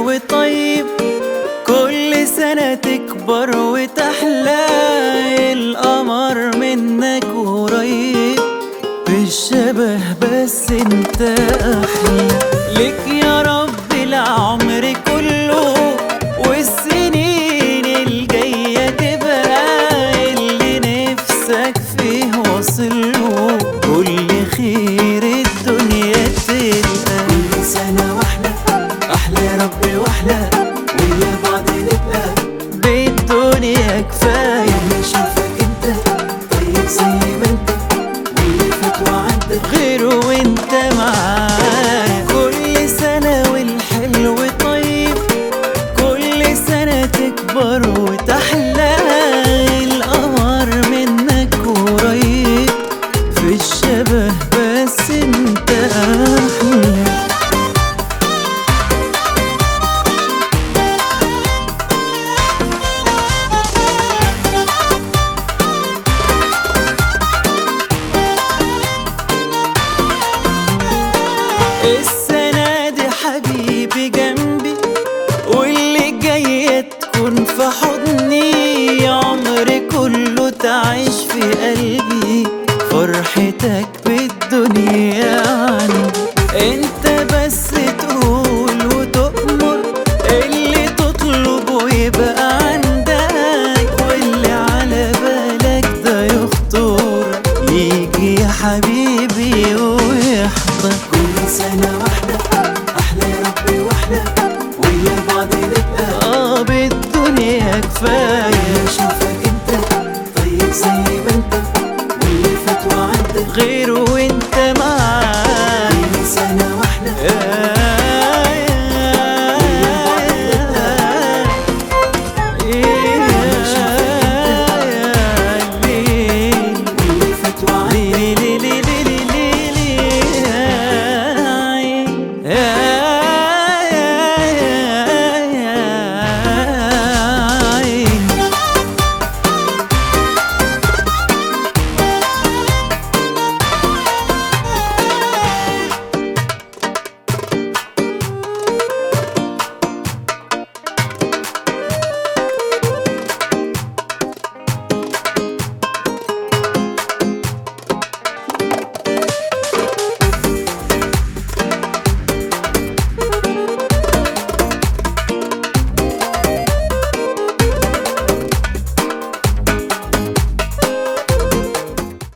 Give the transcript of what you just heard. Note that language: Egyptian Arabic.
طيب كل سنة تكبر وتحلى القمر منك قريب بالشبه بس انت احلى لك يا رب العمر كله والسنين الجاية تبقى اللي نفسك فيه واصله كل خير الدنيا تبقى كل سنة واحلى أحلى يا رب واحلى ويا بعض نبقى بالدنيا كفاية نشوفك انت طيب زي ما انت واللي فات وعدى غير وانت معايا كل سنة والحلو طيب كل سنة تكبر وتحلى القمر منك قريب في الشبه بس انت احلى السنة دي حبيبي جنبي واللي جاية تكون في حضني عمري كله تعيش في قلبي فرحتك بالدنيا عندي انت